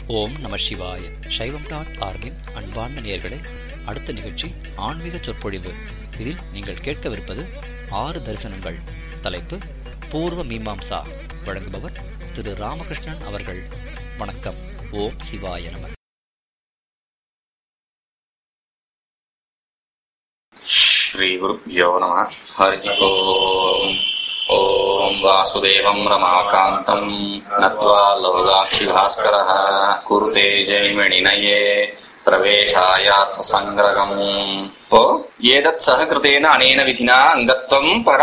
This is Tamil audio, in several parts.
ஓம் நம சிவாய சைவம் டாட் ஆர்கின் அன்பார்ந்த நேயர்களே அடுத்த நிகழ்ச்சி ஆன்மீக சொற்பொழிவு இதில் நீங்கள் கேட்கவிருப்பது ஆறு தரிசனங்கள் தலைப்பு பூர்வ மீமாம்சா வழங்குபவர் திரு ராமகிருஷ்ணன் அவர்கள் வணக்கம் ஓம் சிவாய நம श्रीगुरुभ्यो नमः हरिः ओम् ॐ वासुदेवम् रमाकान्तम् नत्वा लौलाक्षिभास्करः कुरुते जैमिणिनये प्रवेशायार्थसङ्ग्रहम् ओ एतत् सहकृतेन अनेन विधिना अङ्गत्वम् पर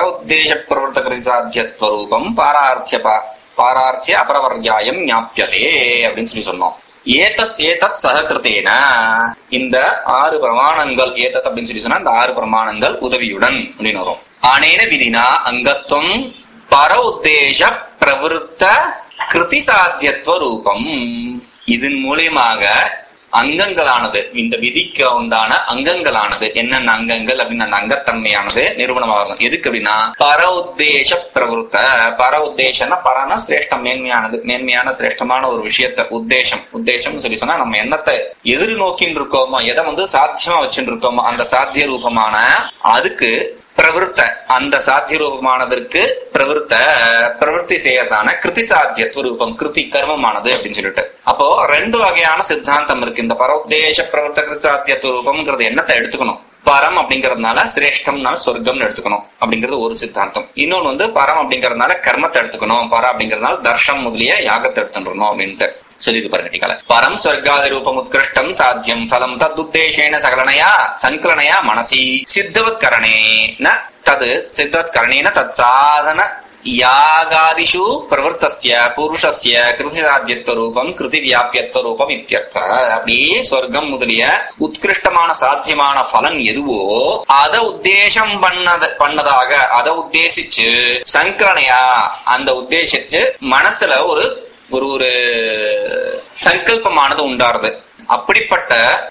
उद्देशप्रवृत्तकृतिसाध्यत्वरूपम् पारार्थ्य பாரார்த்திய அபரவர்யாயம் ஞாபியதே அப்படின்னு சொல்லி சொன்னோம் ஏதத் ஏதத் சககிருத்தேன இந்த ஆறு பிரமாணங்கள் ஏதத் அப்படின்னு சொல்லி சொன்னா இந்த ஆறு பிரமாணங்கள் உதவியுடன் அப்படின்னு வரும் ஆனேன விதினா அங்கத்துவம் பர உத்தேச பிரவருத்த கிருதி சாத்தியத்துவ ரூபம் இதன் மூலியமாக அங்கங்களானது இந்த விதிக்கு உண்டான அங்கங்களானது என்னென்ன அங்கங்கள் அப்படின்னு அந்த அங்கத்தன்மையானது நிரூபணமாகும் எதுக்கு அப்படின்னா பர உத்தேச பிரவருத்த பர உத்தேசம்னா பரனா சிரேஷ்டம் மேன்மையானது மேன்மையான சிரேஷ்டமான ஒரு விஷயத்த உத்தேசம் உத்தேசம் சொல்லி சொன்னா நம்ம என்னத்தை எதிர்நோக்கின்னு இருக்கோமோ எதை வந்து சாத்தியமா வச்சுட்டு இருக்கோமோ அந்த சாத்திய ரூபமான அதுக்கு பிரவருத்த அந்த சாத்திய ரூபமானதற்கு பிரவருத்த பிரவருத்தி செய்யறதான கிருதி சாத்தியத்துவ ரூபம் கிருதி கர்மமானது அப்படின்னு சொல்லிட்டு அப்போ ரெண்டு வகையான சித்தாந்தம் இருக்கு இந்த பரோத்தேச பிரவர்த்த கிருதி சாத்தியத்துவ ரூபம்ங்கிறது என்னத்தை எடுத்துக்கணும் பரம் அப்படிங்கறதுனால சிரேஷ்டம்னால சொர்க்கம்னு எடுத்துக்கணும் அப்படிங்கிறது ஒரு சித்தாந்தம் இன்னொன்னு வந்து பரம் அப்படிங்கறதுனால கர்மத்தை எடுத்துக்கணும் பரம் அப்படிங்கறதுனால தர்ஷம் முதலிய யாகத்தை எடுத்துடணும் அப்படின்ட்டு சொல்லிட்டு பாருங்க டீக்கால பரம் ஸ்வர்காதி ரூபம் உத்கிருஷ்டம் சாத்தியம் ஃபலம் தத்துத்தேஷேன சகலனையா சங்கலனையா மனசி சித்தவத் கரணே ந தது சித்தவத் கரணேன தத் சாதன யாகாதிஷு பிரவருத்தஸ்ய புருஷஸ்ய கிருதி சாத்தியத்துவ ரூபம் கிருதி வியாபியத்துவ ரூபம் இத்தியர்த்த அப்படியே சொர்க்கம் முதலிய உத்கிருஷ்டமான சாத்தியமான பலன் எதுவோ அத உத்தேசம் பண்ணத பண்ணதாக அத உத்தேசிச்சு சங்கரணையா அந்த உத்தேசிச்சு மனசுல ஒரு ஒரு ஒரு சங்கல்பமானது உண்டாருது அப்படிப்பட்ட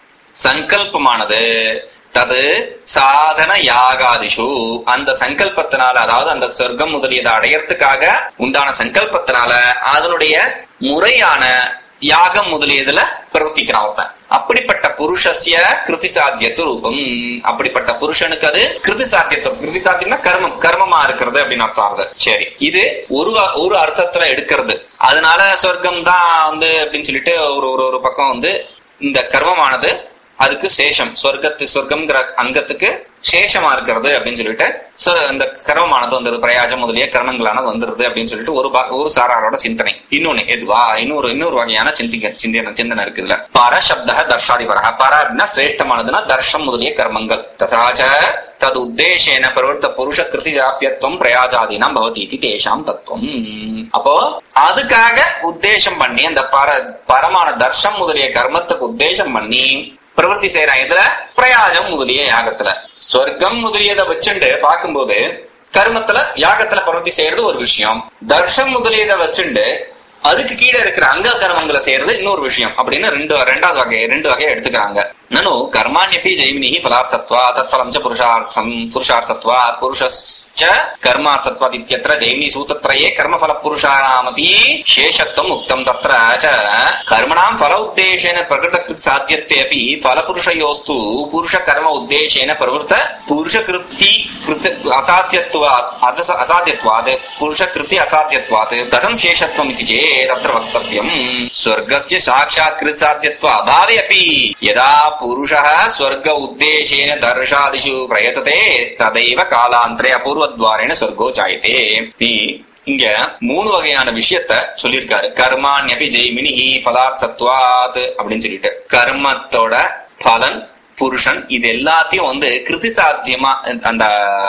சங்கல்பமானது தது சாதன யாகாதிஷு அந்த சங்கல்பத்தினால அதாவது அந்த சொர்க்கம் முதலியதை அடையறதுக்காக உண்டான சங்கல்பத்தினால அதனுடைய முறையான யாகம் முதலியதுல பிரவர்த்திக்கிறான் ஒருத்தன் அப்படிப்பட்ட புருஷஸ்ய கிருதி சாத்தியத்து ரூபம் அப்படிப்பட்ட புருஷனுக்கு அது கிருதி சாத்தியத்துவம் கிருதி சாத்தியம்னா கர்மம் கர்மமா இருக்கிறது அப்படின்னு அர்த்தம் ஆகுது சரி இது ஒரு ஒரு அர்த்தத்துல எடுக்கிறது அதனால சொர்க்கம் தான் வந்து அப்படின்னு சொல்லிட்டு ஒரு ஒரு ஒரு பக்கம் வந்து இந்த கர்மமானது அதுக்கு சேஷம் சொர்க்கத்து சொர்க்கம்ங்கிற அங்கத்துக்கு சேஷமா இருக்கிறது அப்படின்னு சொல்லிட்டு அந்த கர்மமானது வந்தது பிரயாஜம் முதலிய கர்மங்களானது வந்துருது அப்படின்னு சொல்லிட்டு ஒரு ஒரு சாராரோட சிந்தனை இன்னொன்னு எதுவா இன்னொரு இன்னொரு வகையான சிந்திக்க சிந்தனை சிந்தனை இருக்குதுல பர சப்த தர்ஷாதிபரக பர அப்படின்னா சிரேஷ்டமானதுன்னா தர்ஷம் முதலிய கர்மங்கள் ததாச்ச தது உத்தேசேன பிரவர்த்த புருஷ கிருதி ஜாப்பியத்துவம் பிரயாஜாதீனம் பவதி இது தேஷாம் தத்துவம் அப்போ அதுக்காக உத்தேசம் பண்ணி அந்த பர பரமான தர்ஷம் முதலிய கர்மத்துக்கு உத்தேசம் பண்ணி பிரவர்த்தி செய்யறான் இதுல பிரயாஜம் முதலிய யாகத்துல சொர்க்கம் முதலியதை வச்சுண்டு பார்க்கும்போது கர்மத்துல யாகத்துல பிரவர்த்தி செய்யறது ஒரு விஷயம் தர்ஷம் முதலியதை வச்சுண்டு அதுக்கு கீழே இருக்கிற அங்க கர்மங்களை செய்யறது இன்னொரு விஷயம் அப்படின்னு ரெண்டு ரெண்டாவது வகை ரெண்டு வகையை எடுத்துக்கிறாங்க நனு கர்மாண்யப்பி ஜெய்மினி பலார்த்தத்வா தத்ஃபலம் ச புருஷார்த்தம் புருஷார்த்தத்வா புருஷச்ச கர்மார்த்தத்வா இத்தியத்திர ஜெய்மினி சூத்திரயே கர்மஃபல புருஷானாமபி சேஷத்துவம் உக்தம் தத்ர ச கர்மணாம் ஃபல உத்தேசேன பிரகிருத கிருத் சாத்தியத்தே अपि फलपुरुषयोस्तु पुरुष कर्म उद्देशेन प्रवृत्त पुरुष कृति कृत असाध्यत्वात् असाध्यत्वात् पुरुष कृति असाध्यत्वात् कथं शेषत्वम् इति चेत् तत्र वक्तव्यम् स्वर्गस्य साक्षात् कृत्साध्यत्व अभावे अपि यदा पुरुषः स्वर्ग उद्देशेन दर्शादिषु प्रयतते तदैव कालान्तरे अपूर्वद्वारेण स्वर्गो जायते இங்க மூணு வகையான விஷயத்த சொல்லியிருக்காரு கர்மான்யபி ஜெய்மினி பதார்த்தத்வாத் அப்படின்னு சொல்லிட்டு கர்மத்தோட பலன் புருஷன் இது எல்லாத்தையும் வந்து கிருதி சாத்தியமா அந்த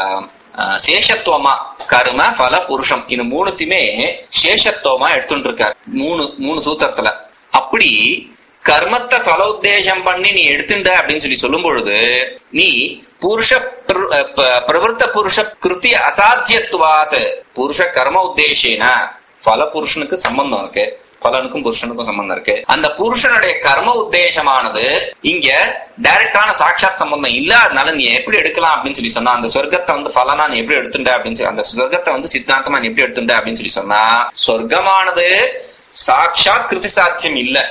சேஷத்துவமா கர்ம பல புருஷம் இது மூணுத்தையுமே சேஷத்துவமா எடுத்துட்டு இருக்காரு மூணு மூணு சூத்திரத்துல அப்படி கர்மத்தை பல உத்தேசம் பண்ணி நீ எடுத்துட்ட அப்படின்னு சொல்லி சொல்லும் பொழுது நீ புருஷ பிரவருத்த புருஷ கிருத்தி அசாத்தியத்துவாத் புருஷ கர்ம உத்தேசேன பல புருஷனுக்கு சம்பந்தம் இருக்கு பலனுக்கும் புருஷனுக்கும் சம்பந்தம் இருக்கு அந்த புருஷனுடைய கர்ம உத்தேசமானது இங்க டைரக்டான சாட்சாத் சம்பந்தம் இல்லாதனால நீ எப்படி எடுக்கலாம் அப்படின்னு சொல்லி சொன்னா அந்த சொர்க்கத்தை வந்து பலனா நீ எப்படி எடுத்துட்ட அப்படின்னு சொல்லி அந்த சொர்க்கத்தை வந்து சித்தாந்தமா நீ எப்படி எடுத்துட்ட அப்படின்னு சொல்லி சொன்னா சொர்க்கமானது சாட்சாத் கிருதி சாத்தியம் இல்ல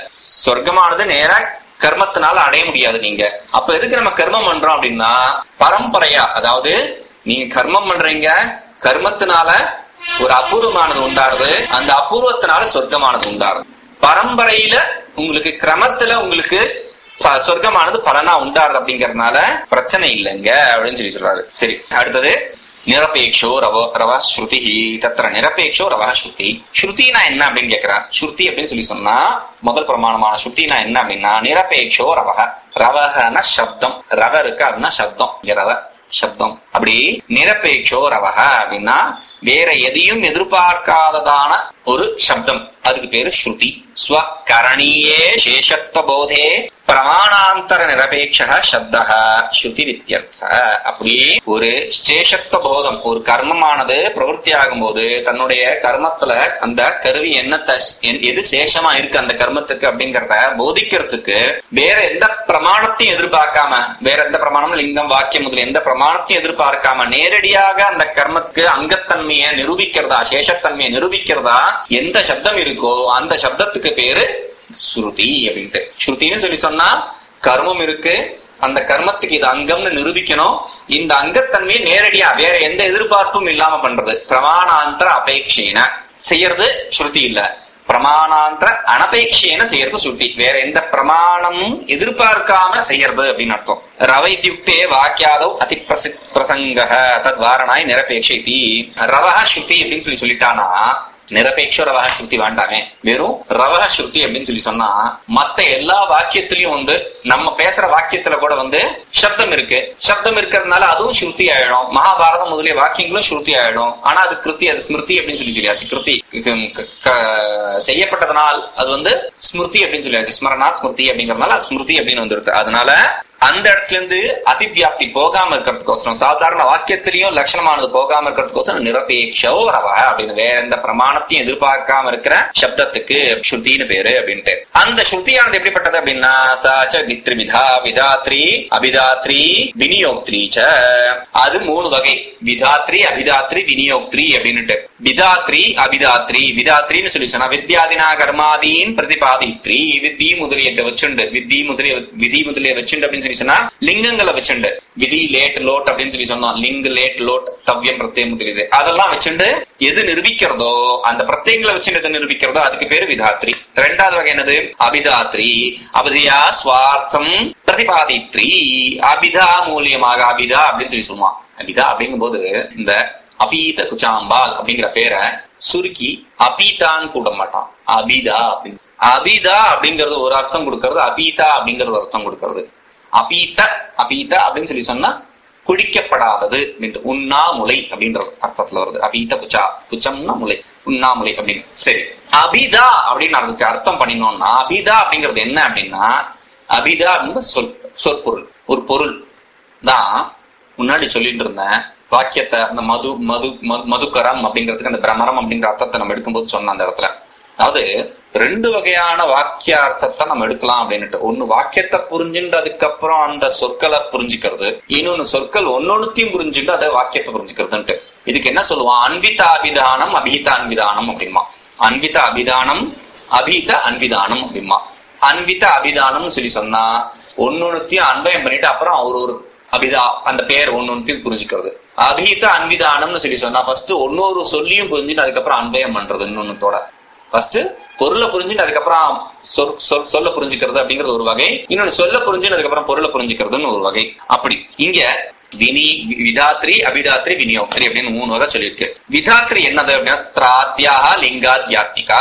சொர்க்கமானது நேரா கர்மத்தினால அடைய முடியாது நீங்க அப்ப எதுக்கு நம்ம கர்மம் பண்றோம் அப்படின்னா பரம்பரையா அதாவது நீங்க கர்மம் பண்றீங்க கர்மத்தினால ஒரு அபூர்வமானது உண்டாருது அந்த அபூர்வத்தினால சொர்க்கமானது உண்டாருது பரம்பரையில உங்களுக்கு கிரமத்துல உங்களுக்கு ப- சொர்க்கமானது பலனா உண்டாருது அப்படிங்கறதுனால பிரச்சனை இல்லைங்க அப்படின்னு சொல்லி சொல்றாரு சரி அடுத்தது நிரபேக்ஷோ ரவ ரவ ஸ்ருதி தத்திர நிரபேக்ஷோ ரவ ஸ்ருதி ஸ்ருதினா என்ன அப்படின்னு கேக்குறான் ஸ்ருதி அப்படின்னு சொல்லி சொன்னா முதல் பிரமாணமான ஸ்ருதினா என்ன அப்படின்னா நிரபேக்ஷோ ரவக ரவகன சப்தம் ரவ இருக்கு அப்படின்னா சப்தம் இங்க ரவ சப்தம் அப்படி நிரபேக்ஷோ ரவக அப்படின்னா வேற எதையும் எதிர்பார்க்காததான ஒரு சப்தம் அதுக்கு பேரு ஸ்ருதி ஸ்வகரணீயே சேஷத்துவ போதே பிரமாணாந்தர நிரபேட்ச சப்த ஸ்ருதி வித்தியர்த்த அப்படி ஒரு சேஷத்துவ போதம் ஒரு கர்மமானது பிரவருத்தி ஆகும்போது தன்னுடைய கர்மத்துல அந்த கருவி என்னத்தை என்- எது சேஷமா இருக்கு அந்த கர்மத்துக்கு அப்படிங்கறத போதிக்கிறதுக்கு வேற எந்த பிரமாணத்தையும் எதிர்பார்க்காம வேற எந்த பிரமாணம் லிங்கம் வாக்கியம் முதல் எந்த பிரமாணத்தையும் எதிர்பார்க்காம நேரடியாக அந்த கர்மத்துக்கு அங்கத்தன்மையை நிரூபிக்கிறதா சேஷத்தன்மையை நிரூபிக்கிறதா எந்த சப்தம் இருக்கோ அந்த சப்தத்துக்கு பேரு ஸ்ருதி அப்படின்ட்டு ஸ்ருதின்னு சொல்லி சொன்னா கர்மம் இருக்கு அந்த கர்மத்துக்கு இது அங்கம்னு நிரூபிக்கணும் இந்த அங்கத்தன்மையை நேரடியா வேற எந்த எதிர்பார்ப்பும் இல்லாம பண்றது பிரமாணாந்தர அபேட்சைன செய்யறது ஸ்ருதி இல்ல பிரமாணாந்தர அனபேட்சைன செய்யறது ஸ்ருதி வேற எந்த பிரமாணமும் எதிர்பார்க்காம செய்யறது அப்படின்னு அர்த்தம் ரவைத்யுக்தே வாக்கியாதவ் அதி பிரசி- பிரசங்க தத் வாரணாய் நிரபேட்ச இதி ரவஹ ஸ்ருதி அப்படின்னு சொல்லி சொல்லிட்டானா நிரபேட்ச ரவஹ ஸ்ருதி வேண்டாமே வெறும் ரவஹ ஸ்ருதி அப்படின்னு சொல்லி சொன்னா மத்த எல்லா வாக்கியத்திலயும் வந்து நம்ம பேசுற வாக்கியத்துல கூட வந்து சப்தம் இருக்கு சப்தம் இருக்கிறதுனால அதுவும் ஸ்ருதி ஆயிடும் மகாபாரதம் முதலிய வாக்கியங்களும் ஸ்ருதி ஆயிடும் ஆனா அது கிருத்தி அது ஸ்மிருதி அப்படின்னு சொல்லி சொல்லியாச்சு கிருத்தி க- க- க- செய்யப்பட்டதனால் அது வந்து ஸ்மிருதி அப்படின்னு சொல்லியாச்சு ஸ்மரணா ஸ்மிருதி அப்படிங்கறதுனால அது ஸ்மிருதி அப்படின்னு வந்துருது அதனால அந்த இடத்துல இருந்து அதிவியாப்தி போகாம இருக்கிறதுக்கோசரம் சாதாரண வாக்கியத்திலையும் லட்சணமானது போகாம இருக்கிறதுக்கோசரம் நிரபேட்சோ ரவ அப்படின்னு வேற எந்த பிரமாணத்தையும் எதிர்பார்க்காம இருக்கிற சப்தத்துக்கு ஸ்ருதின்னு பேரு அப்படின்ட்டு அந்த ஸ்ருதியானது எப்படிப்பட்டது அப்படின்னா சாச்ச வித்ரிவிதா விதாத்ரி அபிதாத்ரி விநியோக்திரி ச அது மூணு வகை விதாத்ரி அபிதாத்ரி விநியோக்திரி அப்படின்னுட்டு விதாத்ரி அபிதாத்ரி விதாத்ரின்னு சொல்லி சொன்னா வித்யாதினா கர்மாதீன் பிரதிபாதித்ரி வித்தி முதலியத்தை வச்சுண்டு வித்தி முதலிய விதி முதலிய வச்சுண்டு அப்படின்னு சொல்லி சொன்னா லிங்கங்களை வச்சுண்டு விதி லேட் லோட் அப்படின்னு சொல்லி சொன்னோம் லிங்க் லேட் லோட் தவ்யம் பிரத்யம் முதலியது அதெல்லாம் வச்சுண்டு எது நிரூபிக்கிறதோ அந்த பிரத்யங்களை வச்சுட்டு எது நிரூபிக்கிறதோ அதுக்கு பேரு விதாத்ரி ரெண்டாவது வகை என்னது அபிதாத்ரி அபிதயா சுவார்த்தம் பிரதிபாதித்ரி அபிதா மூலியமாக அபிதா அப்படின்னு சொல்லி சொல்லுவான் அபிதா அப்படிங்கும்போது இந்த அபீத குச்சாம்பால் அப்படிங்கிற பேரை சுருக்கி அபீதான்னு கூட மாட்டான் அபிதா அப்படின்னு அபிதா அப்படிங்கறது ஒரு அர்த்தம் கொடுக்கறது அபீதா அப்படிங்கறது ஒரு அர்த்தம் கொடுக்கறது அபீத அபீத அப்படின்னு சொல்லி சொன்னா குடிக்கப்படாதது அப்படின்ட்டு உண்ணாமுலை அப்படின்ற அர்த்தத்துல வருது அபீத குச்சா குச்சம்னா முலை உண்ணாமுலை அப்படின்னு சரி அபிதா அப்படின்னு அதுக்கு அர்த்தம் பண்ணினோம்னா அபிதா அப்படிங்கிறது என்ன அப்படின்னா அபிதா அப்படிங்கிற சொல் சொற்பொருள் ஒரு பொருள் தான் முன்னாடி சொல்லிட்டு இருந்தேன் வாக்கியத்தை அந்த மது மது மது- மதுக்கரம் அப்படிங்கிறதுக்கு அந்த பிரமரம் அப்படிங்கிற அர்த்தத்தை நம்ம எடுக்கும்போது சொன்ன அந்த இடத்துல அதாவது ரெண்டு வகையான வாக்கியார்த்தத்தை நம்ம எடுக்கலாம் அப்படின்னுட்டு ஒண்ணு வாக்கியத்தை புரிஞ்சுட்டு அதுக்கப்புறம் அந்த சொற்களை புரிஞ்சுக்கிறது இன்னொன்னு சொற்கள் ஒன்னொன்னுத்தையும் புரிஞ்சுட்டு அதை வாக்கியத்தை புரிஞ்சுக்கிறதுன்ட்டு இதுக்கு என்ன சொல்லுவான் அன்பித அபிதானம் அபீத அன்பிதானம் அப்படிமா அன்பித அபிதானம் அபீத அன்பிதானம் அப்படிமா அன்பித அபிதானம்னு சொல்லி சொன்னா ஒன்னொன்னுத்தையும் அன்பயம் பண்ணிட்டு அப்புறம் அவர் ஒரு அபிதா அந்த பேர் ஒன்னொன்னுத்தையும் புரிஞ்சுக்கிறது அபீத அன்பிதானம்னு சொல்லி சொன்னா ஃபர்ஸ்ட் ஒன்னொரு சொல்லியும் புரிஞ்சுட்டு அதுக்கப்புறம் அன்பயம் பண்றது இன்னொன்னத்தோட ஃபர்ஸ்ட் பொருளை புரிஞ்சுட்டு அதுக்கப்புறம் சொல் சொல்- சொல்ல புரிஞ்சுக்கிறது அப்படிங்கிறது ஒரு வகை இன்னொன்னு சொல்ல புரிஞ்சுட்டு அதுக்கப்புறம் பொருளை புரிஞ்சுக்கிறதுன்னு ஒரு வகை அப்படி இங்க வினி விதாத்ரி அபிதாத்ரி விநியோக்திரி அப்படின்னு மூணு வகை சொல்லியிருக்கு விதாத்ரி என்னது அப்படின்னா திராத்தியாக லிங்காத்யாத்மிகா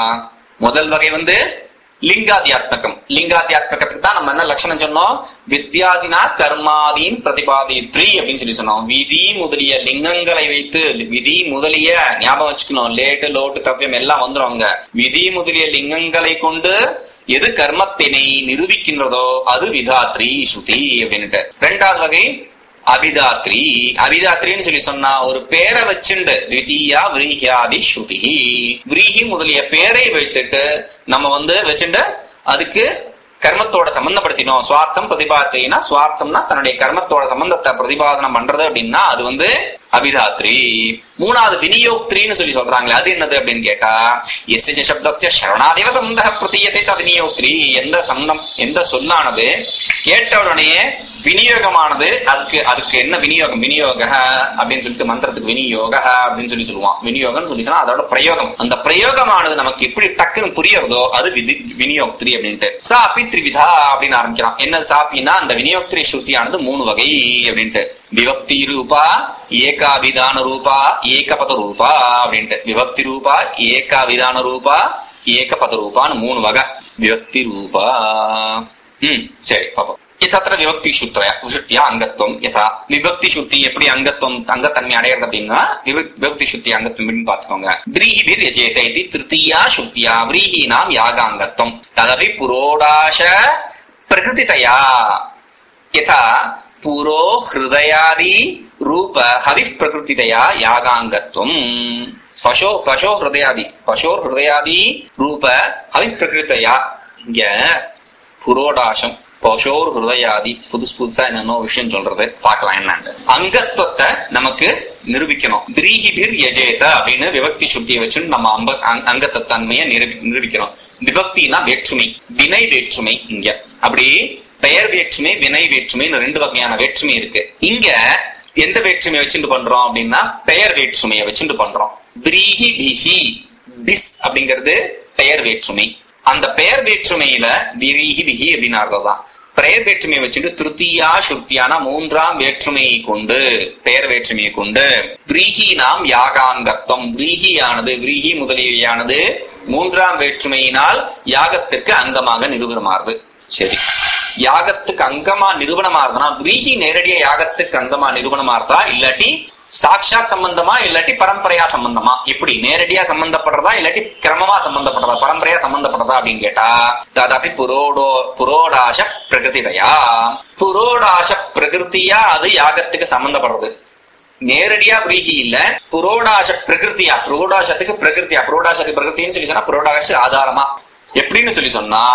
முதல் வகை வந்து லிங்காத்தியாத்மகம் லிங்காத்தியாத்மகத்துக்கு தான் நம்ம என்ன லட்சணம் சொன்னோம் வித்யாதினா கர்மாதீன் பிரதிபாதித்ரி அப்படின்னு சொல்லி சொன்னோம் விதி முதலிய லிங்கங்களை வைத்து விதி முதலிய ஞாபகம் வச்சுக்கணும் லேட்டு லோட்டு தவ்யம் எல்லாம் வந்துரும் அங்க விதி முதலிய லிங்கங்களை கொண்டு எது கர்மத்தினை நிரூபிக்கின்றதோ அது விதாத்ரி ஸ்ருதி அப்படின்னுட்டு ரெண்டாவது வகை அபிதாத்ரி அபிதாத்ரின்னு சொல்லி சொன்னா ஒரு பேரை வச்சுண்டு த்விதீயா விரீஹியாதி ஸ்ருதி விரீஹி முதலிய பேரை வைத்துட்டு நம்ம வந்து வச்சுண்டு அதுக்கு கர்மத்தோட சம்பந்தப்படுத்தினோம் சுவார்த்தம் பிரதிபாத்தினா சுவார்த்தம்னா தன்னுடைய கர்மத்தோட சம்பந்தத்தை பிரதிபாதனம் பண்றது அப்படின்னா அது வந்து அபிதாத்ரி மூணாவது விநியோக்திரின்னு சொல்லி சொல்றாங்களே அது என்னது அப்படின்னு கேட்டா எஸ் சப்தசிய சரணாதிவ சம்பந்த பிரதீயத்தை ச விநியோக்திரி எந்த சம்பந்தம் எந்த சொல்லானது கேட்ட உடனே விநியோகமானது அதுக்கு அதுக்கு என்ன விநியோகம் விநியோக அப்படின்னு சொல்லிட்டு மந்திரத்துக்கு விநியோக அப்படின்னு சொல்லி சொல்லுவான் விநியோகம் சொல்லி சொன்னா அதோட பிரயோகம் அந்த பிரயோகமானது நமக்கு எப்படி டக்குன்னு புரியறதோ அது விதி விநியோக்திரி அப்படின்ட்டு சாப்பி திரிவிதா அப்படின்னு ஆரம்பிக்கிறான் என்ன சாப்பினா அந்த விநியோக்திரி ஸ்ருதியானது மூணு வகை அப்படின்ட்டு விபக்தி ரூபா ஏகாவிதான ரூபா ஏகபத ரூபா அப்படின்ட்டு விபக்தி ரூபா ஏகாவிதான ரூபா ஏகபத ரூபான்னு மூணு வகை விபக்தி ரூபா ம் சரி பாப்போம் தத்திர விபக்தி சுத்திர சுத்தியா அங்கத்துவம் யதா விபக்தி சுத்தி எப்படி அங்கத்துவம் அங்கத்தன்மை அடையிறது அப்படின்னா விப- விபக்தி சுத்தி அங்கத்துவம் எப்படின்னு பாத்துக்கோங்க விரீஹிபிர் யஜேத இது திருத்தீயா சுத்தியா விரீஹீனாம் யாகாங்கத்துவம் ததபி புரோடாஷ பிரகிருதிதயா यथा पुरो हृदयादि रूप हविः प्रकृतितया यागाङ्गत्वम् पशो पशो हृदयादि पशो हृदयादि रूप हविः प्रकृतितया இங்க புரோடாசம் பசோர் ஹிருதயாதி புதுசு புதுசா என்னென்ன விஷயம் சொல்றது பார்க்கலாம் என்னன்னு அங்கத்துவத்தை நமக்கு நிரூபிக்கணும் திரீஹிபிர் யஜேத அப்படின்னு விபக்தி சுத்தியை வச்சு நம்ம அம்ப அங்க- அங்கத்த தன்மையை நிரூபி நிரூபிக்கிறோம் விபக்தினா வேற்றுமை வினை வேற்றுமை இங்க அப்படி பெயர் வேற்றுமை வினை வேற்றுமைன்னு ரெண்டு வகையான வேற்றுமை இருக்கு இங்க எந்த வேற்றுமையை வச்சுட்டு பண்றோம் அப்படின்னா பெயர் வேற்றுமையை வச்சுட்டு பண்றோம் பிரீஹி பிஹி பிஸ் அப்படிங்கிறது பெயர் வேற்றுமை அந்த பெயர் வேற்றுமையில விரீஹி பிஹி அப்படின்னு அர்த்தம் பெயர் வேற்றுமையை வச்சுட்டு திருத்தியா சுத்தியான மூன்றாம் வேற்றுமையை கொண்டு பெயர் வேற்றுமையை கொண்டு விரீஹி நாம் யாகாங்கத்துவம் விரீஹியானது விரீஹி முதலியானது மூன்றாம் வேற்றுமையினால் யாகத்திற்கு அங்கமாக நிரூபணமாறுது சரி யாகத்துக்கு அங்கமா நிரூபணமா இருந்தா விரீஹி நேரடியா யாகத்துக்கு அங்கமா நிரூபணமா இருந்தா இல்லாட்டி சாட்சாத் சம்பந்தமா இல்லாட்டி பரம்பரையா சம்பந்தமா எப்படி நேரடியா சம்பந்தப்படுறதா இல்லாட்டி கிரமமா சம்பந்தப்படுறதா பரம்பரையா சம்பந்தப்படுறதா அப்படின்னு கேட்டா ததாபி புரோடோ புரோடாச பிரகிருதியா புரோடாச பிரகிருதியா அது யாகத்துக்கு சம்பந்தப்படுறது நேரடியா பிரீகி இல்ல புரோடாச பிரகிருதியா புரோடாசத்துக்கு பிரகிருதியா புரோடாசத்துக்கு பிரகிருத்தின்னு சொல்லி சொன்னா புரோடாச ஆதாரமா எப்படின்னு சொல்லி சொன்னா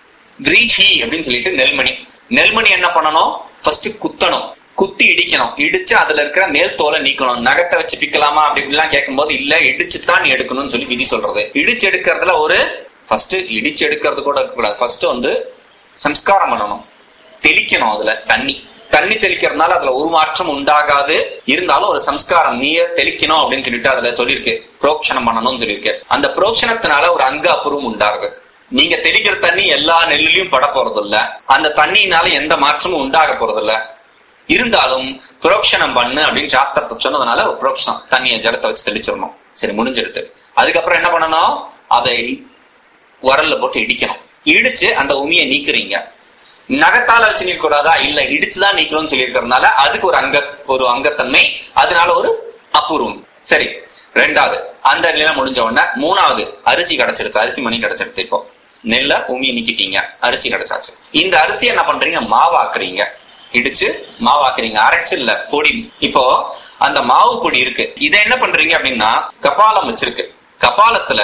விரீஹி அப்படின்னு சொல்லிட்டு நெல்மணி நெல்மணி என்ன பண்ணணும் ஃபர்ஸ்ட் குத்தணும் குத்தி இடிக்கணும் இடிச்சு அதுல இருக்கிற மேல் தோலை நீக்கணும் நகத்தை வச்சு பிக்கலாமா அப்படி இப்படிலாம் கேட்கும்போது இல்ல இடிச்சு தான் நீ எடுக்கணும்னு சொல்லி விதி சொல்றது இடிச்சு எடுக்கிறதுல ஒரு ஃபர்ஸ்ட் இடிச்சு எடுக்கிறது கூட இருக்கக்கூடாது ஃபர்ஸ்ட் வந்து சம்ஸ்காரம் பண்ணணும் தெளிக்கணும் அதுல தண்ணி தண்ணி தெளிக்கிறதுனால அதுல ஒரு மாற்றம் உண்டாகாது இருந்தாலும் ஒரு சம்ஸ்காரம் நீய தெளிக்கணும் அப்படின்னு சொல்லிட்டு அதுல சொல்லியிருக்கு புரோக்ஷனம் பண்ணணும்னு சொல்லியிருக்கு அந்த புரோக்ஷனத்தினால ஒரு அங்க அப்புறம் உண்டாகுது நீங்க தெளிக்கிற தண்ணி எல்லா நெல்லுலயும் பட போறது இல்ல அந்த தண்ணியினால எந்த மாற்றமும் உண்டாக போறது இல்ல இருந்தாலும் புரோக்ஷனம் பண்ணு அப்படின்னு சாஸ்திரத்தை சொன்னதுனால ஒரு புரோக்ஷனம் தண்ணியை ஜலத்தை வச்சு தெளிச்சிடணும் சரி முடிஞ்சிருது அதுக்கப்புறம் என்ன பண்ணணும் அதை உரல்ல போட்டு இடிக்கணும் இடிச்சு அந்த உமியை நீக்குறீங்க நகத்தால வச்சு நீக்க கூடாதா இல்ல இடிச்சுதான் நீக்கணும்னு சொல்லி இருக்கிறதுனால அதுக்கு ஒரு அங்க ஒரு அங்கத்தன்மை அதனால ஒரு அபூர்வம் சரி ரெண்டாவது அந்த நிலை முடிஞ்ச உடனே மூணாவது அரிசி கிடைச்சிருச்சு அரிசி மணி கிடைச்சிருச்சு இப்போ நெல்ல உமியை நீக்கிட்டீங்க அரிசி கிடைச்சாச்சு இந்த அரிசி என்ன பண்றீங்க மாவாக்குறீங்க இடிச்சு மாவாக்குறீங்க அரைச்சு இல்ல பொடி இப்போ அந்த மாவு பொடி இருக்கு இதை என்ன பண்றீங்க அப்படின்னா கபாலம் வச்சிருக்கு கபாலத்துல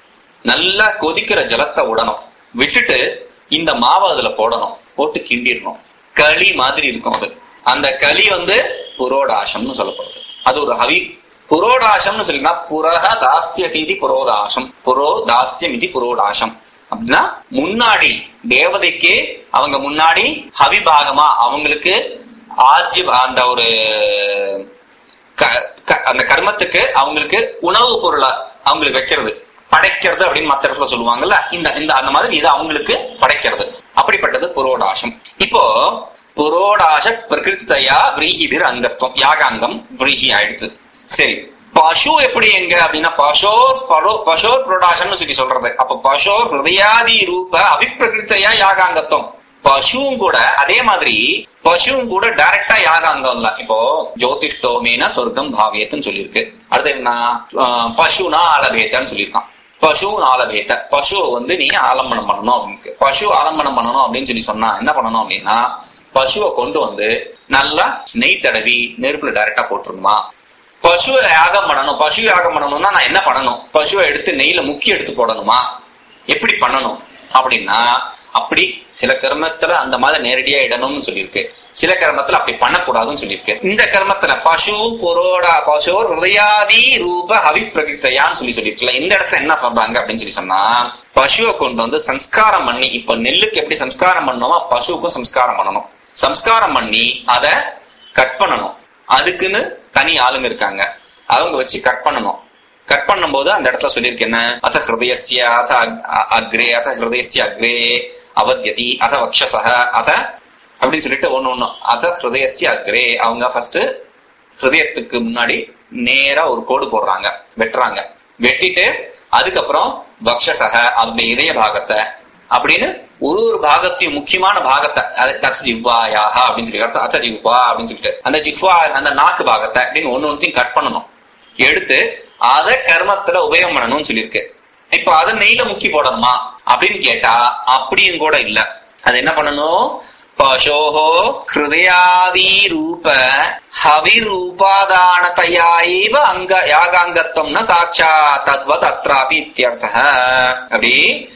நல்லா கொதிக்கிற ஜலத்தை விடணும் விட்டுட்டு இந்த மாவை அதுல போடணும் போட்டு கிண்டிடணும் களி மாதிரி இருக்கும் அது அந்த களி வந்து புரோடாசம்னு சொல்லப்படுது அது ஒரு ஹவி புரோடாசம்னு சொல்லினா புரக தாஸ்தியதி புரோதாசம் புரோ தாஸ்யம் இது புரோடாசம் அப்படின்னா முன்னாடி தேவதைக்கு அவங்க முன்னாடி ஹவிபாகமா அவங்களுக்கு ஆஜி அந்த ஒரு க- க- அந்த கர்மத்துக்கு அவங்களுக்கு உணவு பொருளா அவங்களுக்கு வைக்கிறது படைக்கிறது அப்படின்னு மத்த இடத்துல சொல்லுவாங்கல்ல இந்த இந்த அந்த மாதிரி இது அவங்களுக்கு படைக்கிறது அப்படிப்பட்டது புரோடாசம் இப்போ புரோடாச பிரகிருத்தையா விரீஹிபிர் அங்கத்துவம் யாகாங்கம் விரீஹி ஆயிடுச்சு சரி பசு எப்படி எங்க அப்படின்னா பசோர் பரோ பசோர் புரோடாசம்னு சொல்லி சொல்றது அப்ப பசோர் ஹிருதயாதி ரூப அபிப்பிரகிருத்தையா யாகாங்கத்துவம் பசுவும் கூட அதே மாதிரி பசுவும் கூட டைரக்டா யாகாங்கம் இல்ல இப்போ ஜோதிஷ்டோமேன சொர்க்கம் பாவியத்துன்னு சொல்லியிருக்கு அடுத்து என்ன ஆஹ் பசுனா ஆலபேத்தன்னு சொல்லியிருக்கான் பசு ஆலபேத்த பசுவை வந்து நீ ஆலம்பனம் பண்ணணும் அப்படின்னு பசு ஆலம்பனம் பண்ணணும் அப்படின்னு சொல்லி சொன்னா என்ன பண்ணணும் அப்படின்னா பசுவை கொண்டு வந்து நல்லா நெய் தடவி நெருப்புல டைரக்டா போட்டுருணுமா பசுவை யாகம் பண்ணணும் பசு யாகம் பண்ணணும்னா நான் என்ன பண்ணணும் பசுவை எடுத்து நெய்ல முக்கி எடுத்து போடணுமா எப்படி பண்ணணும் அப்படின்னா அப்படி சில கர்மத்துல அந்த மாதிரி நேரடியா இடணும்னு சொல்லியிருக்கு சில கர்மத்துல அப்படி பண்ணக்கூடாதுன்னு சொல்லியிருக்கு இந்த கர்மத்துல பசு புரோடா பசு ஹிருதயாதி ரூப ஹவி பிரகிருத்தையான்னு சொல்லி சொல்லியிருக்கல இந்த இடத்துல என்ன பண்றாங்க அப்படின்னு சொல்லி சொன்னா பசுவை கொண்டு வந்து சம்ஸ்காரம் பண்ணி இப்ப நெல்லுக்கு எப்படி சம்ஸ்காரம் பண்ணோமோ பசுவுக்கும் சம்ஸ்காரம் பண்ணணும் சம்ஸ்காரம் பண்ணி அத கட் பண்ணணும் அதுக்குன்னு தனி ஆளுங்க இருக்காங்க அவங்க வச்சு கட் பண்ணணும் கட் பண்ணும்போது அந்த இடத்துல சொல்லியிருக்கு என்ன அத ஹிருதயஸ்ய அத அக்- அ- அக்ரே அத ஹிருதயஸ்ய அக்ரே அவத்யதி அத வக்ஷசக அத அப்படின்னு சொல்லிட்டு ஒண்ணு ஒண்ணு அத ஹிருதயஸ்ய அக்ரே அவங்க ஃபர்ஸ்ட் ஹிருதயத்துக்கு முன்னாடி நேரா ஒரு கோடு போடுறாங்க வெட்டுறாங்க வெட்டிட்டு அதுக்கப்புறம் வக்ஷசக அந்த இதய பாகத்தை அப்படின்னு ஒரு ஒரு பாகத்தையும் முக்கியமான பாகத்தை அது தட்ஸ் ஜிவ்வாயாக அப்படின்னு சொல்லி அர்த்தம் அத்த ஜிவ்வா அப்படின்னு சொல்லிட்டு அந்த ஜிவ்வா அந்த நாக்கு பாகத்தை அப்படின்னு ஒன்னு ஒன்றையும் கட் பண்ணணும் எடுத்து அத கர்மத்துல உபயோகம் பண்ணணும்னு சொல்லியிருக்கு இப்ப அத நெய்ல முக்கி போடணுமா அப்படின்னு கேட்டா அப்படியும் கூட இல்ல அது என்ன பண்ணணும் பசோஹோ ஹிருதயாதி ரூப ஹவி ரூபாதானதையாயிவ அங்க யாகாங்கத்தம்னா சாட்சா தத்வத் அத்ராபி இத்தியர்த்த அப்படி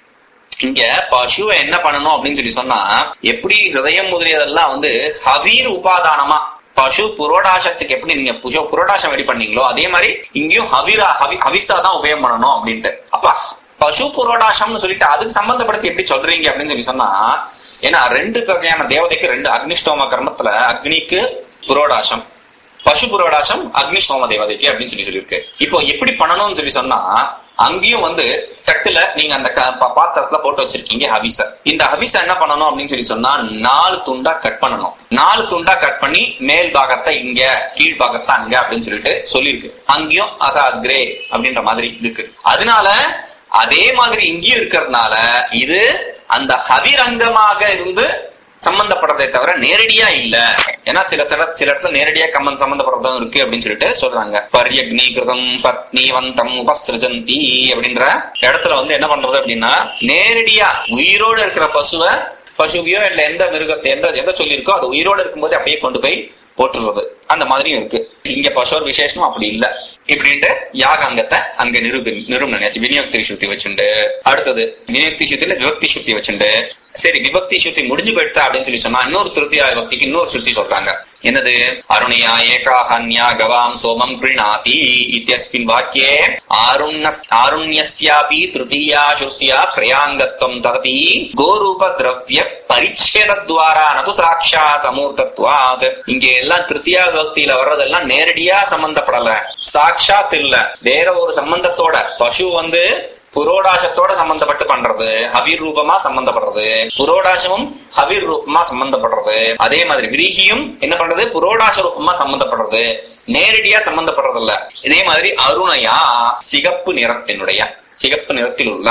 இங்க பசுவை என்ன பண்ணணும் அப்படின்னு சொல்லி சொன்னா எப்படி ஹிருதயம் முதலியதெல்லாம் வந்து ஹவீர் உபாதானமா பசு புரோடாசத்துக்கு எப்படி நீங்க புஷ புரோடாசம் ரெடி பண்ணீங்களோ அதே மாதிரி இங்கேயும் ஹவிரா ஹவி ஹவிசா தான் உபயோகம் பண்ணணும் அப்படின்ட்டு அப்ப பசு புரோடாசம்னு சொல்லிட்டு அதுக்கு சம்பந்தப்படுத்தி எப்படி சொல்றீங்க அப்படின்னு சொல்லி சொன்னா ஏன்னா ரெண்டு வகையான தேவதைக்கு ரெண்டு அக்னிஷ்டோம கர்மத்துல அக்னிக்கு புரோடாசம் பசு புரோடாசம் அக்னி சோம தேவதைக்கு அப்படின்னு சொல்லி சொல்லியிருக்கு இப்போ எப்படி பண்ணணும்னு சொல்லி சொன்னா அங்கேயும் வந்து தட்டுல நீங்க அந்த க- பா- பாத்திரத்துல போட்டு வச்சிருக்கீங்க ஹவிச இந்த ஹவிச என்ன பண்ணணும் அப்படின்னு சொல்லி சொன்னா நாலு துண்டா கட் பண்ணணும் நாலு துண்டா கட் பண்ணி மேல் பாகத்தை இங்க கீழ் பாகத்தை அங்க அப்படின்னு சொல்லிட்டு சொல்லியிருக்கு அங்கேயும் அத அக்ரே அப்படின்ற மாதிரி இருக்கு அதனால அதே மாதிரி இங்கேயும் இருக்கிறதுனால இது அந்த ஹவிரங்கமாக இருந்து சம்பந்தப்படுறதே தவிர நேரடியா இல்ல ஏன்னா சில சில சில இடத்துல நேரடியா கம்மன் சம்பந்தப்படுறதும் இருக்கு அப்படின்னு சொல்லிட்டு சொல்றாங்க பரியக்னி கிருதம் பத்னிவந்தம் உபஸ்ருஜந்தி அப்படின்ற இடத்துல வந்து என்ன பண்றது அப்படின்னா நேரடியா உயிரோட இருக்கிற பசுவை பசுவையோ இல்ல எந்த மிருகத்தை எந்த எதை சொல்லியிருக்கோ அது உயிரோட இருக்கும்போது அப்படியே கொண்டு போய் போட்டுறது அந்த மாதிரியும் இருக்கு இங்க பசோர் விசேஷம் அப்படி இல்ல இப்படின்ட்டு யாகாங்கத்தை அங்க நிரூபி நிரூபணம் விநியோக்தி சுத்தி வச்சுண்டு அடுத்தது விநியோக்தி சுத்தில விபக்தி சுத்தி வச்சுண்டு சரி விபக்தி சுத்தி முடிஞ்சு போயிட்டா அப்படின்னு சொல்லி சொன்னா இன்னொரு திருத்தியா விபக்திக்கு இன்னொரு சுத்தி சொல்றாங்க என்னது அருணியா ஏகாஹன்யா கவாம் சோமம் கிருணாதி இத்தியஸ்மின் வாக்கியே ஆருண்ய ஆருண்யஸ்யாபி திருத்தீயா சுத்தியா பிரயாங்கத்வம் ததபி கோரூப திரவிய பரிச்சேதத்வாரா நது சாட்சாத் அமூர்த்தத்வாத் இங்க எல்லாம் திருத்தியா விபக்தியில வர்றதெல்லாம் நேரடியா சம்பந்தப்படல சாட்சாத் இல்ல வேற ஒரு சம்பந்தத்தோட பசு வந்து புரோடாசத்தோட சம்பந்தப்பட்டு பண்றது ஹவிர் ரூபமா சம்பந்தப்படுறது புரோடாசமும் ஹவிர் ரூபமா சம்பந்தப்படுறது அதே மாதிரி விரீகியும் என்ன பண்றது புரோடாச ரூபமா சம்பந்தப்படுறது நேரடியா சம்பந்தப்படுறது இல்ல இதே மாதிரி அருணையா சிகப்பு நிறத்தினுடைய சிகப்பு நிறத்தில் உள்ள